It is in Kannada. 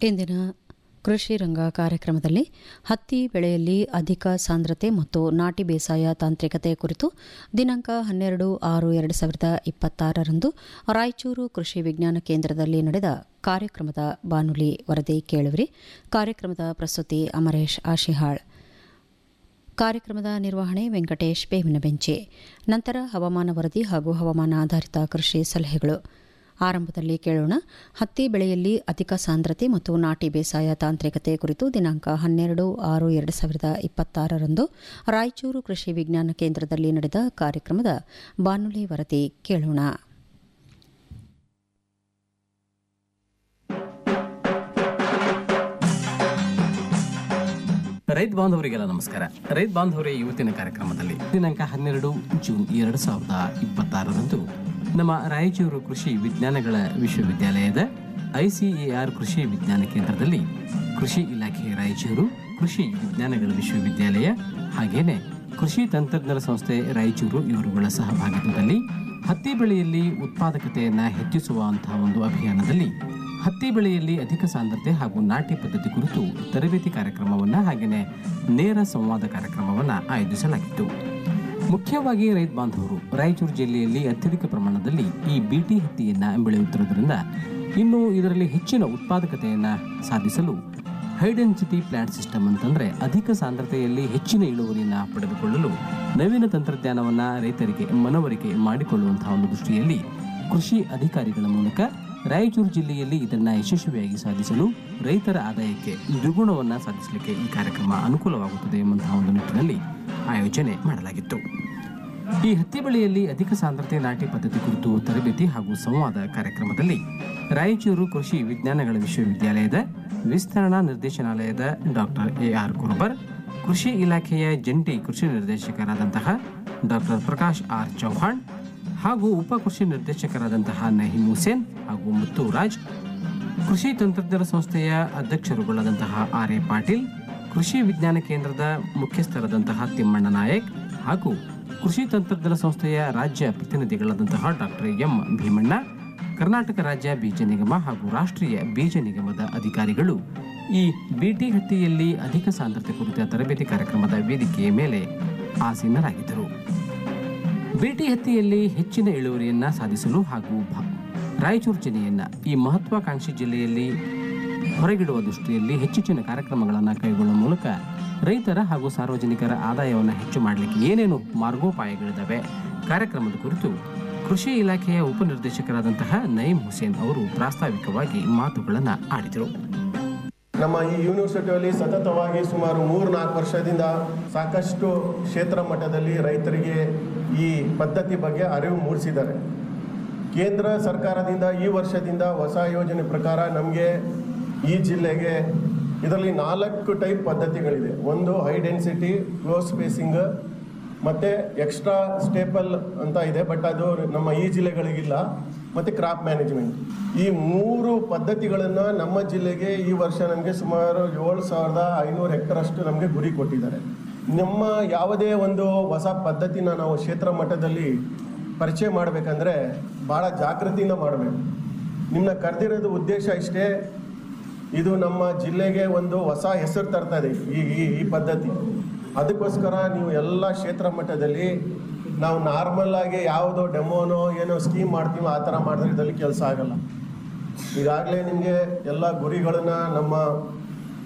ಇಂದಿನ ಕೃಷಿ ರಂಗ ಕಾರ್ಯಕ್ರಮದಲ್ಲಿ ಹತ್ತಿ ಬೆಳೆಯಲ್ಲಿ ಅಧಿಕ ಸಾಂದ್ರತೆ ಮತ್ತು ನಾಟಿ ಬೇಸಾಯ ತಾಂತ್ರಿಕತೆ ಕುರಿತು ದಿನಾಂಕ ಹನ್ನೆರಡು ಆರು ಎರಡು ಸಾವಿರದ ಇಪ್ಪತ್ತಾರರಂದು ರಾಯಚೂರು ಕೃಷಿ ವಿಜ್ಞಾನ ಕೇಂದ್ರದಲ್ಲಿ ನಡೆದ ಕಾರ್ಯಕ್ರಮದ ಬಾನುಲಿ ವರದಿ ಕೇಳುವಿರಿ ಕಾರ್ಯಕ್ರಮದ ಪ್ರಸ್ತುತಿ ಅಮರೇಶ್ ಆಶಿಹಾಳ್ ಕಾರ್ಯಕ್ರಮದ ನಿರ್ವಹಣೆ ವೆಂಕಟೇಶ್ ಬೇವಿನಬೆಂಚೆ ನಂತರ ಹವಾಮಾನ ವರದಿ ಹಾಗೂ ಹವಾಮಾನ ಆಧಾರಿತ ಕೃಷಿ ಸಲಹೆಗಳು ಆರಂಭದಲ್ಲಿ ಕೇಳೋಣ ಹತ್ತಿ ಬೆಳೆಯಲ್ಲಿ ಅಧಿಕ ಸಾಂದ್ರತೆ ಮತ್ತು ನಾಟಿ ಬೇಸಾಯ ತಾಂತ್ರಿಕತೆ ಕುರಿತು ದಿನಾಂಕ ಹನ್ನೆರಡು ಆರು ಎರಡು ಸಾವಿರದ ಇಪ್ಪತ್ತಾರರಂದು ರಾಯಚೂರು ಕೃಷಿ ವಿಜ್ಞಾನ ಕೇಂದ್ರದಲ್ಲಿ ನಡೆದ ಕಾರ್ಯಕ್ರಮದ ಬಾನುಲಿ ವರದಿ ಕೇಳೋಣ ರೈತ ಬಾಂಧವರಿಗೆಲ್ಲ ನಮಸ್ಕಾರ ರೈತ ಬಾಂಧವರೇ ಇವತ್ತಿನ ಕಾರ್ಯಕ್ರಮದಲ್ಲಿ ದಿನಾಂಕ ಹನ್ನೆರಡು ಜೂನ್ ಎರಡು ಸಾವಿರದ ಇಪ್ಪತ್ತಾರರಂದು ನಮ್ಮ ರಾಯಚೂರು ಕೃಷಿ ವಿಜ್ಞಾನಗಳ ವಿಶ್ವವಿದ್ಯಾಲಯದ ಐಸಿಎಆರ್ ಕೃಷಿ ವಿಜ್ಞಾನ ಕೇಂದ್ರದಲ್ಲಿ ಕೃಷಿ ಇಲಾಖೆ ರಾಯಚೂರು ಕೃಷಿ ವಿಜ್ಞಾನಗಳ ವಿಶ್ವವಿದ್ಯಾಲಯ ಹಾಗೇನೆ ಕೃಷಿ ತಂತ್ರಜ್ಞರ ಸಂಸ್ಥೆ ರಾಯಚೂರು ಇವರುಗಳ ಸಹಭಾಗಿತ್ವದಲ್ಲಿ ಹತ್ತಿ ಬೆಳೆಯಲ್ಲಿ ಉತ್ಪಾದಕತೆಯನ್ನು ಹೆಚ್ಚಿಸುವಂತಹ ಒಂದು ಅಭಿಯಾನದಲ್ಲಿ ಹತ್ತಿ ಬೆಳೆಯಲ್ಲಿ ಅಧಿಕ ಸಾಂದ್ರತೆ ಹಾಗೂ ನಾಟಿ ಪದ್ಧತಿ ಕುರಿತು ತರಬೇತಿ ಕಾರ್ಯಕ್ರಮವನ್ನು ಹಾಗೆಯೇ ನೇರ ಸಂವಾದ ಕಾರ್ಯಕ್ರಮವನ್ನು ಆಯೋಜಿಸಲಾಗಿತ್ತು ಮುಖ್ಯವಾಗಿ ರೈತ ಬಾಂಧವರು ರಾಯಚೂರು ಜಿಲ್ಲೆಯಲ್ಲಿ ಅತ್ಯಧಿಕ ಪ್ರಮಾಣದಲ್ಲಿ ಈ ಬಿಟಿ ಹತ್ತಿಯನ್ನು ಬೆಳೆಯುತ್ತಿರುವುದರಿಂದ ಇನ್ನು ಇದರಲ್ಲಿ ಹೆಚ್ಚಿನ ಉತ್ಪಾದಕತೆಯನ್ನು ಸಾಧಿಸಲು ಹೈ ಡೆನ್ಸಿಟಿ ಪ್ಲಾಂಟ್ ಸಿಸ್ಟಮ್ ಅಂತಂದರೆ ಅಧಿಕ ಸಾಂದ್ರತೆಯಲ್ಲಿ ಹೆಚ್ಚಿನ ಇಳುವರಿಯನ್ನು ಪಡೆದುಕೊಳ್ಳಲು ನವೀನ ತಂತ್ರಜ್ಞಾನವನ್ನು ರೈತರಿಗೆ ಮನವರಿಕೆ ಮಾಡಿಕೊಳ್ಳುವಂತಹ ಒಂದು ದೃಷ್ಟಿಯಲ್ಲಿ ಕೃಷಿ ಅಧಿಕಾರಿಗಳ ಮೂಲಕ ರಾಯಚೂರು ಜಿಲ್ಲೆಯಲ್ಲಿ ಇದನ್ನು ಯಶಸ್ವಿಯಾಗಿ ಸಾಧಿಸಲು ರೈತರ ಆದಾಯಕ್ಕೆ ದ್ವಿಗುಣವನ್ನು ಸಾಧಿಸಲಿಕ್ಕೆ ಈ ಕಾರ್ಯಕ್ರಮ ಅನುಕೂಲವಾಗುತ್ತದೆ ಎಂಬಂತಹ ಒಂದು ನಿಟ್ಟಿನಲ್ಲಿ ಆಯೋಜನೆ ಮಾಡಲಾಗಿತ್ತು ಈ ಹತ್ತಿ ಬೆಳೆಯಲ್ಲಿ ಅಧಿಕ ಸಾಂದ್ರತೆ ನಾಟಿ ಪದ್ಧತಿ ಕುರಿತು ತರಬೇತಿ ಹಾಗೂ ಸಂವಾದ ಕಾರ್ಯಕ್ರಮದಲ್ಲಿ ರಾಯಚೂರು ಕೃಷಿ ವಿಜ್ಞಾನಗಳ ವಿಶ್ವವಿದ್ಯಾಲಯದ ವಿಸ್ತರಣಾ ನಿರ್ದೇಶನಾಲಯದ ಡಾಕ್ಟರ್ ಎ ಆರ್ ಕುರುಬರ್ ಕೃಷಿ ಇಲಾಖೆಯ ಜಂಟಿ ಕೃಷಿ ನಿರ್ದೇಶಕರಾದಂತಹ ಡಾಕ್ಟರ್ ಪ್ರಕಾಶ್ ಆರ್ ಚೌಹಾಣ್ ಹಾಗೂ ಉಪ ಕೃಷಿ ನಿರ್ದೇಶಕರಾದಂತಹ ನಹೀಂ ಹುಸೇನ್ ಹಾಗೂ ಮುತ್ತುರಾಜ್ ಕೃಷಿ ತಂತ್ರಜ್ಞರ ಸಂಸ್ಥೆಯ ಅಧ್ಯಕ್ಷರುಗಳಾದಂತಹ ಆರ್ ಎ ಪಾಟೀಲ್ ಕೃಷಿ ವಿಜ್ಞಾನ ಕೇಂದ್ರದ ಮುಖ್ಯಸ್ಥರಾದಂತಹ ತಿಮ್ಮಣ್ಣ ನಾಯಕ್ ಹಾಗೂ ಕೃಷಿ ತಂತ್ರಜ್ಞರ ಸಂಸ್ಥೆಯ ರಾಜ್ಯ ಪ್ರತಿನಿಧಿಗಳಾದಂತಹ ಡಾಕ್ಟರ್ ಎಂ ಭೀಮಣ್ಣ ಕರ್ನಾಟಕ ರಾಜ್ಯ ಬೀಜ ನಿಗಮ ಹಾಗೂ ರಾಷ್ಟ್ರೀಯ ಬೀಜ ನಿಗಮದ ಅಧಿಕಾರಿಗಳು ಈ ಬಿಟಿ ಹತ್ತಿಯಲ್ಲಿ ಅಧಿಕ ಸಾಂದ್ರತೆ ಕುರಿತ ತರಬೇತಿ ಕಾರ್ಯಕ್ರಮದ ವೇದಿಕೆಯ ಮೇಲೆ ಆಸೀನರಾಗಿದ್ದರು ಬಿಟಿ ಹತ್ತಿಯಲ್ಲಿ ಹೆಚ್ಚಿನ ಇಳುವರಿಯನ್ನ ಸಾಧಿಸಲು ಹಾಗೂ ಭ- ರಾಯಚೂರು ಜಿಲ್ಲೆಯನ್ನ ಈ ಮಹತ್ವಾಕಾಂಕ್ಷಿ ಜಿಲ್ಲೆಯಲ್ಲಿ ಹೊರಗಿಡುವ ದೃಷ್ಟಿಯಲ್ಲಿ ಹೆಚ್ಚೆಚ್ಚಿನ ಕಾರ್ಯಕ್ರಮಗಳನ್ನು ಕೈಗೊಳ್ಳುವ ಮೂಲಕ ರೈತರ ಹಾಗೂ ಸಾರ್ವಜನಿಕರ ಆದಾಯವನ್ನು ಹೆಚ್ಚು ಮಾಡಲಿಕ್ಕೆ ಏನೇನು ಮಾರ್ಗೋಪಾಯಗಳಿದ್ದಾವೆ ಕಾರ್ಯಕ್ರಮದ ಕುರಿತು ಕೃಷಿ ಇಲಾಖೆಯ ಉಪನಿರ್ದೇಶಕರಾದಂತಹ ನಯೀಂ ಹುಸೇನ್ ಅವರು ಪ್ರಾಸ್ತಾವಿಕವಾಗಿ ಮಾತುಗಳನ್ನು ಆಡಿದರು ನಮ್ಮ ಈ ಯೂನಿವರ್ಸಿಟಿಯಲ್ಲಿ ಸತತವಾಗಿ ಸುಮಾರು ಮೂರು ನಾಲ್ಕು ವರ್ಷದಿಂದ ಸಾಕಷ್ಟು ಕ್ಷೇತ್ರ ಮಟ್ಟದಲ್ಲಿ ರೈತರಿಗೆ ಈ ಪದ್ಧತಿ ಬಗ್ಗೆ ಅರಿವು ಮೂಡಿಸಿದ್ದಾರೆ ಕೇಂದ್ರ ಸರ್ಕಾರದಿಂದ ಈ ವರ್ಷದಿಂದ ಹೊಸ ಯೋಜನೆ ಪ್ರಕಾರ ನಮಗೆ ಈ ಜಿಲ್ಲೆಗೆ ಇದರಲ್ಲಿ ನಾಲ್ಕು ಟೈಪ್ ಪದ್ಧತಿಗಳಿದೆ ಒಂದು ಹೈ ಡೆನ್ಸಿಟಿ ಕ್ಲೋಸ್ ಸ್ಪೇಸಿಂಗ್ ಮತ್ತು ಎಕ್ಸ್ಟ್ರಾ ಸ್ಟೇಪಲ್ ಅಂತ ಇದೆ ಬಟ್ ಅದು ನಮ್ಮ ಈ ಜಿಲ್ಲೆಗಳಿಗಿಲ್ಲ ಮತ್ತು ಕ್ರಾಪ್ ಮ್ಯಾನೇಜ್ಮೆಂಟ್ ಈ ಮೂರು ಪದ್ಧತಿಗಳನ್ನು ನಮ್ಮ ಜಿಲ್ಲೆಗೆ ಈ ವರ್ಷ ನಮಗೆ ಸುಮಾರು ಏಳು ಸಾವಿರದ ಐನೂರು ಹೆಕ್ಟರ್ ಅಷ್ಟು ನಮಗೆ ಗುರಿ ಕೊಟ್ಟಿದ್ದಾರೆ ನಮ್ಮ ಯಾವುದೇ ಒಂದು ಹೊಸ ಪದ್ಧತಿನ ನಾವು ಕ್ಷೇತ್ರ ಮಟ್ಟದಲ್ಲಿ ಪರಿಚಯ ಮಾಡಬೇಕಂದ್ರೆ ಭಾಳ ಜಾಗೃತಿಯಿಂದ ಮಾಡಬೇಕು ನಿಮ್ಮನ್ನ ಕರೆದಿರೋದು ಉದ್ದೇಶ ಇಷ್ಟೇ ಇದು ನಮ್ಮ ಜಿಲ್ಲೆಗೆ ಒಂದು ಹೊಸ ಹೆಸರು ತರ್ತಾ ಇದೆ ಈ ಈ ಈ ಪದ್ಧತಿ ಅದಕ್ಕೋಸ್ಕರ ನೀವು ಎಲ್ಲ ಕ್ಷೇತ್ರ ಮಟ್ಟದಲ್ಲಿ ನಾವು ನಾರ್ಮಲ್ ಆಗಿ ಯಾವುದೋ ಡೆಮೋನೋ ಏನೋ ಸ್ಕೀಮ್ ಮಾಡ್ತೀವೋ ಆ ಥರ ಮಾಡಿದ್ರೆ ಇದರಲ್ಲಿ ಕೆಲಸ ಆಗಲ್ಲ ಈಗಾಗಲೇ ನಿಮಗೆ ಎಲ್ಲ ಗುರಿಗಳನ್ನು ನಮ್ಮ